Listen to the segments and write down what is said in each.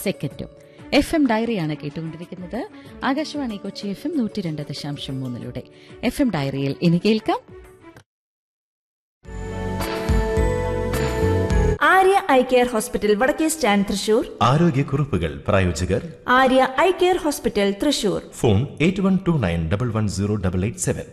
സെക്കൻഡും F M ഡയറിയാണ് കേട്ടുകൊണ്ടിരിക്കുന്നത് Akashvani Kochi F M നൂറ്റി രണ്ട് ദശാംശം മൂന്നിലൂടെ എഫ് എം ഡയറിയിൽ ഇനി കേൾക്കാം ആര്യ ഐ കെയർ ഹോസ്പിറ്റൽ വടക്കേ സ്റ്റാൻഡ് തൃശൂർ ആരോഗ്യക്കുറിപ്പുകൾ പ്രായോജകർ Arya eye care hospital Thrissur phone eight one two nine double one zero double eight seven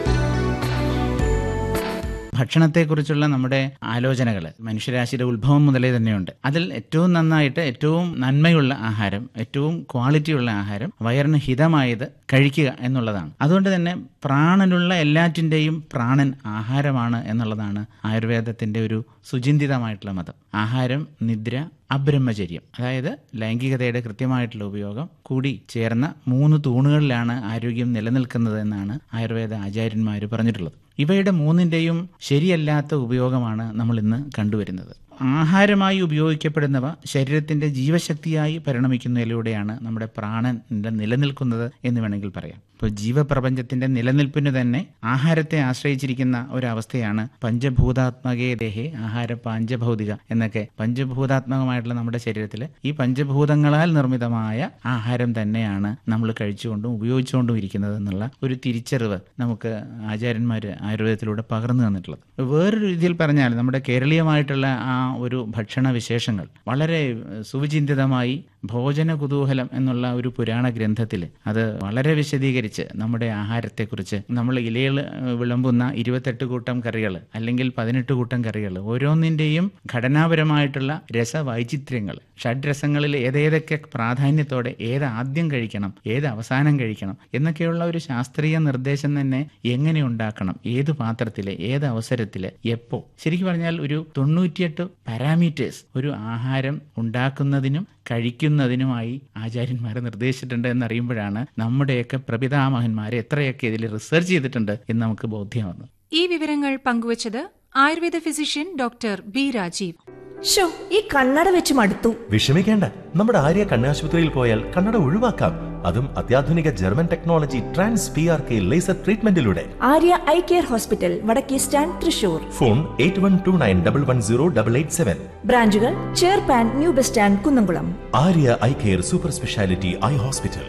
ഭക്ഷണത്തെക്കുറിച്ചുള്ള നമ്മുടെ ആലോചനകൾ മനുഷ്യരാശിയുടെ ഉത്ഭവം മുതലേ തന്നെയുണ്ട് അതിൽ ഏറ്റവും നന്നായിട്ട് ഏറ്റവും നന്മയുള്ള ആഹാരം ഏറ്റവും ക്വാളിറ്റിയുള്ള ആഹാരം വയറിന് ഹിതമായത് കഴിക്കുക എന്നുള്ളതാണ് അതുകൊണ്ട് തന്നെ പ്രാണനുള്ള എല്ലാറ്റിൻ്റെയും പ്രാണൻ ആഹാരമാണ് എന്നുള്ളതാണ് ആയുർവേദത്തിൻ്റെ ഒരു സുചിന്തിതമായിട്ടുള്ള മതം ആഹാരം നിദ്ര അബ്രഹ്മചര്യം അതായത് ലൈംഗികതയുടെ കൃത്യമായിട്ടുള്ള ഉപയോഗം കൂടി ചേർന്ന മൂന്ന് തൂണുകളിലാണ് ആരോഗ്യം നിലനിൽക്കുന്നത് എന്നാണ് ആയുർവേദ ആചാര്യന്മാർ പറഞ്ഞിട്ടുള്ളത് ഇവയുടെ മൂന്നിൻ്റെയും ശരിയല്ലാത്ത ഉപയോഗമാണ് നമ്മൾ ഇന്ന് കണ്ടുവരുന്നത് ആഹാരമായി ഉപയോഗിക്കപ്പെടുന്നവ ശരീരത്തിന്റെ ജീവശക്തിയായി പരിണമിക്കുന്നതിലൂടെയാണ് നമ്മുടെ പ്രാണൻ നിലനിൽക്കുന്നത് എന്ന് വേണമെങ്കിൽ പറയാം ഇപ്പോൾ ജീവപ്രപഞ്ചത്തിന്റെ നിലനിൽപ്പിന് തന്നെ ആഹാരത്തെ ആശ്രയിച്ചിരിക്കുന്ന ഒരവസ്ഥയാണ് പഞ്ചഭൂതാത്മകേ ദേഹേ ആഹാര പാഞ്ചഭൗതിക എന്നൊക്കെ പഞ്ചഭൂതാത്മകമായിട്ടുള്ള നമ്മുടെ ശരീരത്തിൽ ഈ പഞ്ചഭൂതങ്ങളാൽ നിർമ്മിതമായ ആഹാരം തന്നെയാണ് നമ്മൾ കഴിച്ചുകൊണ്ടും ഉപയോഗിച്ചുകൊണ്ടും ഇരിക്കുന്നത് എന്നുള്ള ഒരു തിരിച്ചറിവ് നമുക്ക് ആചാര്യന്മാർ ആയുർവേദത്തിലൂടെ പകർന്നു തന്നിട്ടുള്ളത് വേറൊരു രീതിയിൽ പറഞ്ഞാൽ നമ്മുടെ കേരളീയമായിട്ടുള്ള ആ ഒരു ഭക്ഷണ വിശേഷങ്ങൾ വളരെ സുവിചിന്തിതമായി ഭോജന കുതൂഹലം എന്നുള്ള ഒരു പുരാണ ഗ്രന്ഥത്തിൽ അത് വളരെ വിശദീകരിച്ച് നമ്മുടെ ആഹാരത്തെക്കുറിച്ച് നമ്മൾ ഇലയിൽ വിളമ്പുന്ന ഇരുപത്തെട്ട് കൂട്ടം കറികൾ അല്ലെങ്കിൽ പതിനെട്ട് കൂട്ടം കറികൾ ഓരോന്നിൻ്റെയും ഘടനാപരമായിട്ടുള്ള രസവൈചിത്ര്യങ്ങൾ ഷഡ്രസങ്ങളിൽ ഏതേതൊക്കെ പ്രാധാന്യത്തോടെ ഏത് ആദ്യം കഴിക്കണം ഏത് അവസാനം കഴിക്കണം എന്നൊക്കെയുള്ള ഒരു ശാസ്ത്രീയ നിർദ്ദേശം തന്നെ എങ്ങനെ ഉണ്ടാക്കണം ഏത് പാത്രത്തിൽ ഏത് അവസരത്തിൽ എപ്പോ ശരിക്കും പറഞ്ഞാൽ ഒരു തൊണ്ണൂറ്റിയെട്ട് പാരാമീറ്റേഴ്സ് ഒരു ആഹാരം ഉണ്ടാക്കുന്നതിനും കഴിക്കുന്നതിനുമായി ആചാര്യന്മാരെ നിർദ്ദേശിച്ചിട്ടുണ്ട് എന്നറിയുമ്പോഴാണ് നമ്മുടെയൊക്കെ പ്രപിതാമഹന്മാരെ എത്രയൊക്കെ ഇതിൽ റിസർച്ച് ചെയ്തിട്ടുണ്ട് എന്ന് നമുക്ക് ബോധ്യമാകുന്നു ഈ വിവരങ്ങൾ പങ്കുവച്ചത് Ayurveda physician doctor B Rajeev show ഈ കണ്ണട വെച്ച് മടുത്തു വിഷമിക്കേണ്ട നമ്മുടെ ആര്യ കണ്ണാശുപത്രിയിൽ പോയാൽ കണ്ണട ഒഴിവാക്കാം അതും അത്യാധുനിക German technology trans P R K laser ട്രീറ്റ്മെന്റിലൂടെ ആര്യ ഐ കെയർ ഹോസ്പിറ്റൽ വടക്കേ stand Thrissur phone eight one two nine double one zero double eight seven ബ്രാഞ്ചുകൾ ചേർപ്പാൻ new bus stand Kunnamkulam Arya eye care super speciality eye hospital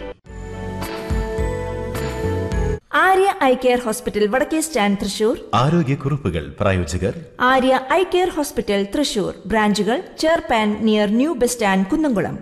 Arya eye care hospital വടക്കേ stand Thrissur ആരോഗ്യക്കുറിപ്പുകൾ പ്രായോജകർ Arya eye care hospital Thrissur ബ്രാഞ്ചുകൾ ചേർപ്പാൻ near new bus stand Kunnamkulam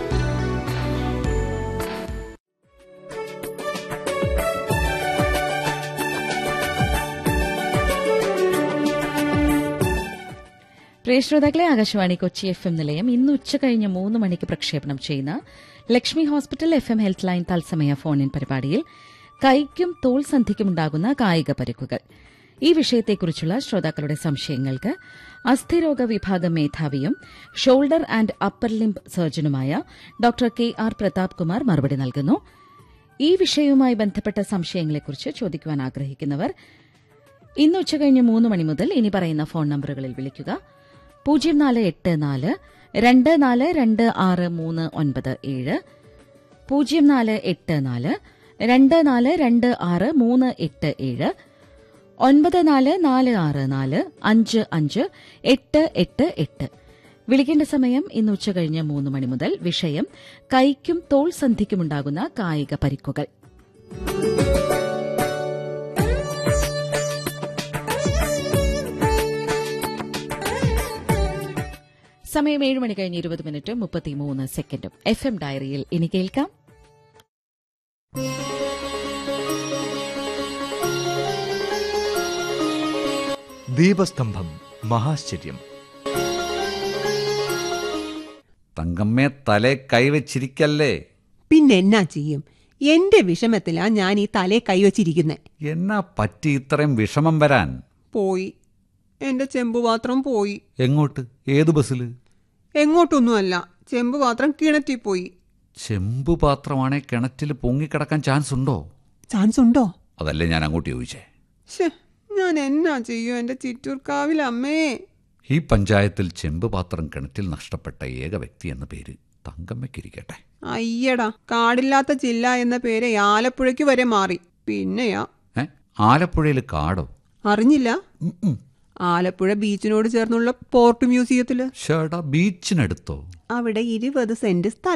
പ്രിയ ശ്രോതാക്കളെ Akashvani Kochi F M നിലയം ഇന്ന് ഉച്ചകഴിഞ്ഞ് മൂന്ന് മണിക്ക് പ്രക്ഷേപണം ചെയ്യുന്ന Lakshmi hospital F M health line തത്സമയ ഫോൺ ഇൻ പരിപാടിയിൽ കൈക്കും തോൾ സന്ധിക്കുമുണ്ടാകുന്ന കായിക പരിക്കുകൾ ഈ വിഷയത്തെക്കുറിച്ചുള്ള ശ്രോതാക്കളുടെ സംശയങ്ങൾക്ക് അസ്ഥിരോഗ വിഭാഗം മേധാവിയും ഷോൾഡർ ആൻഡ് അപ്പർ ലിംബ് സർജനുമായ doctor K R Prathap Kumar മറുപടി നൽകുന്നു ഈ വിഷയവുമായി ബന്ധപ്പെട്ട സംശയങ്ങളെക്കുറിച്ച് ചോദിക്കുവാൻ ആഗ്രഹിക്കുന്നവർ ഇന്ന് ഉച്ചകഴിഞ്ഞ് മൂന്ന് മണി മുതൽ ഇനി പറയുന്ന ഫോൺ നമ്പറുകളിൽ വിളിക്കുക പൂജ്യം നാല് എട്ട് നാല് രണ്ട് നാല് രണ്ട് ആറ് മൂന്ന് ഒൻപത് ഏഴ് പൂജ്യം നാല് എട്ട് നാല് രണ്ട് നാല് രണ്ട് ആറ് മൂന്ന് എട്ട് ഏഴ് ഒൻപത് നാല് നാല് ആറ് നാല് അഞ്ച് അഞ്ച് എട്ട് എട്ട് എട്ട് വിളിക്കേണ്ട സമയം ഇന്ന് ഉച്ചകഴിഞ്ഞ് മൂന്ന് മണി മുതൽ വിഷയം കൈക്കും തോൾ സന്ധിക്കുമുണ്ടാകുന്ന കായിക പരിക്കുകൾ സമയം ഏഴ് മണി കഴിഞ്ഞ് ഇരുപത് മിനിറ്റ് മുപ്പത്തിമൂന്ന് സെക്കൻഡും എഫ് എം ഡയറിയിൽ ഇനി കേൾക്കാം ദീപസ്തംഭം മഹാശ്ചര്യം തങ്കമ്മേ തലേ കൈവച്ചിരിക്കല്ലേ പിന്നെ എന്നാ ചെയ്യും എന്റെ വിഷമത്തിലാ ഞാൻ ഈ തലേ കൈവച്ചിരിക്കുന്നെ എന്നാ പറ്റി ഇത്രയും വിഷമം വരാൻ പോയി എന്റെ ചെമ്പുപാത്രം പോയി എങ്ങോട്ട് ഏത് ബസ്സില് എങ്ങോട്ടൊന്നുമല്ല ചെമ്പുപാത്രം കിണറ്റിൽ പോയി ചെമ്പു പാത്രമാണേ കിണറ്റിൽ പൊങ്ങിക്കിടക്കാൻ ചാൻസ് ഉണ്ടോ ചാൻസ് ഉണ്ടോ അതല്ലേ ഞാൻ അങ്ങോട്ട് ചോദിച്ചേ ശ്ശെ, ഞാൻ എന്നാ ചെയ്യും എന്റെ ചിറ്റൂർക്കാവിലമ്മേ ഈ പഞ്ചായത്തിൽ ചെമ്പ് പാത്രം കിണറ്റിൽ നഷ്ടപ്പെട്ട ഏക വ്യക്തി എന്ന പേര് തങ്കമ്മയ്ക്കിരിക്കട്ടെ അയ്യടാ കാടില്ലാത്ത ജില്ല എന്ന പേര് ആലപ്പുഴയ്ക്ക് വരെ മാറി പിന്നെയാ ഏ ആലപ്പുഴയിൽ കാടോ അറിഞ്ഞില്ല ഉം, ഉം. ആലപ്പുഴ ബീച്ചിനോട് ചേർന്നുള്ള പോർട്ട് മ്യൂസിയത്തില് ഷേടാ ബീച്ചിനടുത്തോ അവിടെ ഇരുപത് സെന്റ് സ്ഥലം